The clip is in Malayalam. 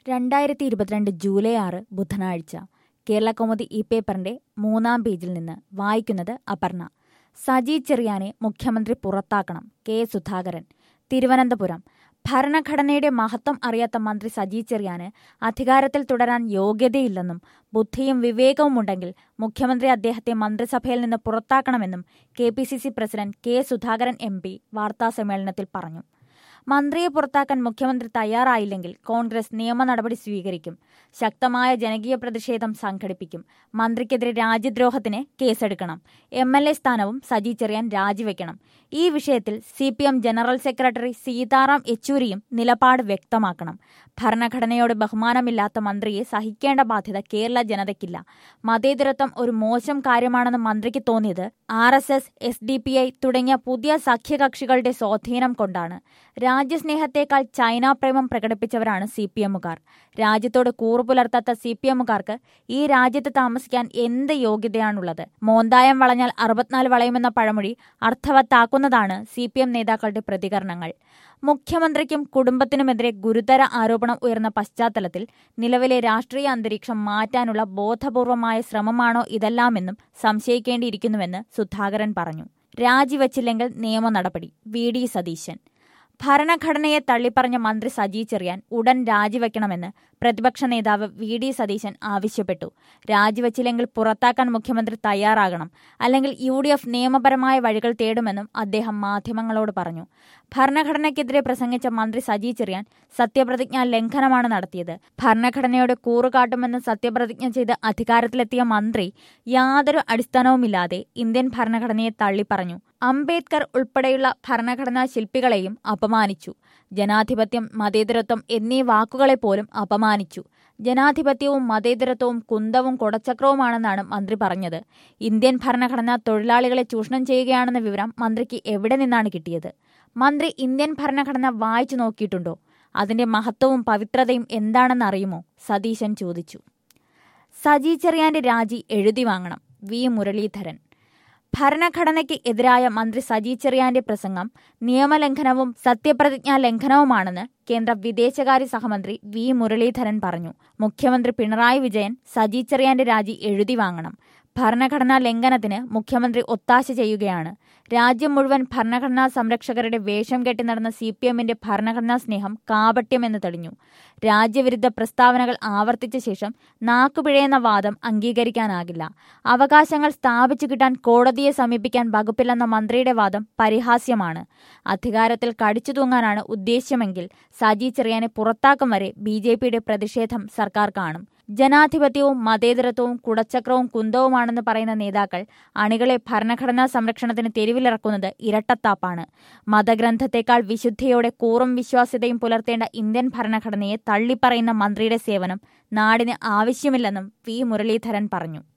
രണ്ടായിരത്തി ഇരുപത്തിരണ്ട് ജൂലൈ ആറ് ബുധനാഴ്ച കേരളകൗമുദി ഈ പേപ്പറിന്റെ മൂന്നാം പേജിൽ നിന്ന് വായിക്കുന്നത് അപർണ സജി ചെറിയാനെ മുഖ്യമന്ത്രി പുറത്താക്കണം കെ സുധാകരൻ തിരുവനന്തപുരം ഭരണഘടനയുടെ മഹത്വം അറിയാത്ത മന്ത്രി സജി ചെറിയാന് അധികാരത്തിൽ തുടരാൻ യോഗ്യതയില്ലെന്നും ബുദ്ധിയും വിവേകവും ഉണ്ടെങ്കിൽ മുഖ്യമന്ത്രി അദ്ദേഹത്തെ മന്ത്രിസഭയിൽ നിന്ന് പുറത്താക്കണമെന്നും K P C C president K Sudhakaran M P വാർത്താസമ്മേളനത്തിൽ പറഞ്ഞു മന്ത്രിയെ പുറത്താക്കാൻ മുഖ്യമന്ത്രി തയ്യാറായില്ലെങ്കിൽ കോൺഗ്രസ് നിയമ നടപടി സ്വീകരിക്കും ശക്തമായ ജനകീയ പ്രതിഷേധം സംഘടിപ്പിക്കും മന്ത്രിക്കെതിരെ രാജ്യദ്രോഹത്തിന് കേസെടുക്കണം എം എൽ എ സ്ഥാനവും സജി ചെറിയാൻ രാജിവെക്കണം ഈ വിഷയത്തിൽ C P M general secretary Sitaram യെച്ചൂരിയും നിലപാട് വ്യക്തമാക്കണം ഭരണഘടനയോട് ബഹുമാനമില്ലാത്ത മന്ത്രിയെ സഹിക്കേണ്ട ബാധ്യത കേരള ജനതയ്ക്കില്ല മതേതരത്വം ഒരു മോശം കാര്യമാണെന്ന് മന്ത്രിക്ക് തോന്നിയത് R S S S D P I തുടങ്ങിയ പുതിയ സഖ്യകക്ഷികളുടെ സ്വാധീനം കൊണ്ടാണ് രാജ്യസ്നേഹത്തേക്കാൾ ചൈന പ്രേമം പ്രകടിപ്പിച്ചവരാണ് സി പി എമ്മുകാർ രാജ്യത്തോട് കൂറുപുലർത്താത്ത സി പി എമ്മുകാർക്ക് ഈ രാജ്യത്ത് താമസിക്കാൻ എന്ത് യോഗ്യതയാണുള്ളത് മോന്തായം വളഞ്ഞാൽ അറുപത്തിനാല് വളയുമെന്ന പഴമൊഴി അർത്ഥവത്താക്കുന്നതാണ് സി പി എം നേതാക്കളുടെ പ്രതികരണങ്ങൾ മുഖ്യമന്ത്രിക്കും കുടുംബത്തിനുമെതിരെ ഗുരുതര ആരോപണം ഉയർന്ന പശ്ചാത്തലത്തിൽ നിലവിലെ രാഷ്ട്രീയ അന്തരീക്ഷം മാറ്റാനുള്ള ബോധപൂർവമായ ശ്രമമാണോ ഇതെല്ലാമെന്നും സംശയിക്കേണ്ടിയിരിക്കുന്നുവെന്ന് സുധാകരൻ പറഞ്ഞു രാജിവച്ചില്ലെങ്കിൽ നിയമ നടപടി വി ഡി സതീശൻ ഭരണഘടനയെ തള്ളിപ്പറഞ്ഞ മന്ത്രി സജി ചെറിയാൻ ഉടൻ രാജിവെക്കണമെന്ന് പ്രതിപക്ഷ നേതാവ് വി ഡി സതീശൻ ആവശ്യപ്പെട്ടു രാജിവെച്ചില്ലെങ്കിൽ പുറത്താക്കാൻ മുഖ്യമന്ത്രി തയ്യാറാകണം അല്ലെങ്കിൽ യു ഡി എഫ് നിയമപരമായ വഴികൾ തേടുമെന്നും അദ്ദേഹം മാധ്യമങ്ങളോട് പറഞ്ഞു ഭരണഘടനയ്ക്കെതിരെ പ്രസംഗിച്ച മന്ത്രി സജി ചെറിയാൻ സത്യപ്രതിജ്ഞാ ലംഘനമാണ് നടത്തിയത് ഭരണഘടനയോട് കൂറുകാട്ടുമെന്ന് സത്യപ്രതിജ്ഞ ചെയ്ത് അധികാരത്തിലെത്തിയ മന്ത്രി യാതൊരു അടിസ്ഥാനവുമില്ലാതെ ഇന്ത്യൻ ഭരണഘടനയെ തള്ളിപ്പറഞ്ഞു അംബേദ്കർ ഉൾപ്പെടെയുള്ള ഭരണഘടനാ ശില്പികളെയും അപമാനിച്ചു ജനാധിപത്യം മതേതരത്വം എന്നീ വാക്കുകളെ പോലും അപമാനിച്ചു ജനാധിപത്യവും മതേതരത്വവും കുന്തവും കൊടച്ചക്രവുമാണെന്നാണ് മന്ത്രി പറഞ്ഞത് ഇന്ത്യൻ ഭരണഘടന തൊഴിലാളികളെ ചൂഷണം ചെയ്യുകയാണെന്ന വിവരം മന്ത്രിക്ക് എവിടെ നിന്നാണ് കിട്ടിയത് മന്ത്രി ഇന്ത്യൻ ഭരണഘടന വായിച്ചു നോക്കിയിട്ടുണ്ടോ അതിന്റെ മഹത്വവും പവിത്രതയും എന്താണെന്ന് അറിയുമോ സതീശൻ ചോദിച്ചു സജി ചെറിയാന്റെ രാജി എഴുതി വാങ്ങണം വി മുരളീധരൻ ഭരണഘടനയ്ക്ക് എതിരായ മന്ത്രി സജി ചെറിയാന്റെ പ്രസംഗം നിയമലംഘനവും സത്യപ്രതിജ്ഞാ ലംഘനവുമാണെന്ന് കേന്ദ്ര വിദേശകാര്യ സഹമന്ത്രി വി മുരളീധരൻ പറഞ്ഞു മുഖ്യമന്ത്രി പിണറായി വിജയൻ സജി ചെറിയാന്റെ രാജി എഴുതി വാങ്ങണം ഭരണഘടനാ ലംഘനത്തിന് മുഖ്യമന്ത്രി ഒത്താശ ചെയ്യുകയാണ് രാജ്യം മുഴുവൻ ഭരണഘടനാ സംരക്ഷകരുടെ വേഷം കെട്ടി നടന്ന സി പി എമ്മിന്റെ ഭരണഘടനാ സ്നേഹം കാപട്യമെന്ന് തെളിഞ്ഞു രാജ്യവിരുദ്ധ പ്രസ്താവനകൾ ആവർത്തിച്ച ശേഷം നാക്കുപിഴയെന്ന വാദം അംഗീകരിക്കാനാകില്ല അവകാശങ്ങൾ സ്ഥാപിച്ചു കിട്ടാൻ കോടതിയെ സമീപിക്കാൻ വകുപ്പില്ലെന്ന മന്ത്രിയുടെ വാദം പരിഹാസ്യമാണ് അധികാരത്തിൽ കടിച്ചു തൂങ്ങാനാണ് ഉദ്ദേശ്യമെങ്കിൽ സജി ചെറിയാനെ പുറത്താക്കും വരെ ബി ജെ പിയുടെ പ്രതിഷേധം സർക്കാർ കാണും ജനാധിപത്യവും മതേതരത്വവും കുടച്ചക്രവും കുന്തവുമാണെന്ന് പറയുന്ന നേതാക്കൾ അണികളെ ഭരണഘടനാ സംരക്ഷണത്തിന് തെരുവിലിറക്കുന്നത് ഇരട്ടത്താപ്പാണ് മതഗ്രന്ഥത്തെക്കാൾ വിശുദ്ധിയോടെ കൂറും വിശ്വാസ്യതയും പുലർത്തേണ്ട ഇന്ത്യൻ ഭരണഘടനയെ തള്ളിപ്പറയുന്ന മന്ത്രിയുടെ സേവനം നാടിന് ആവശ്യമില്ലെന്നും വി മുരളീധരൻ പറഞ്ഞു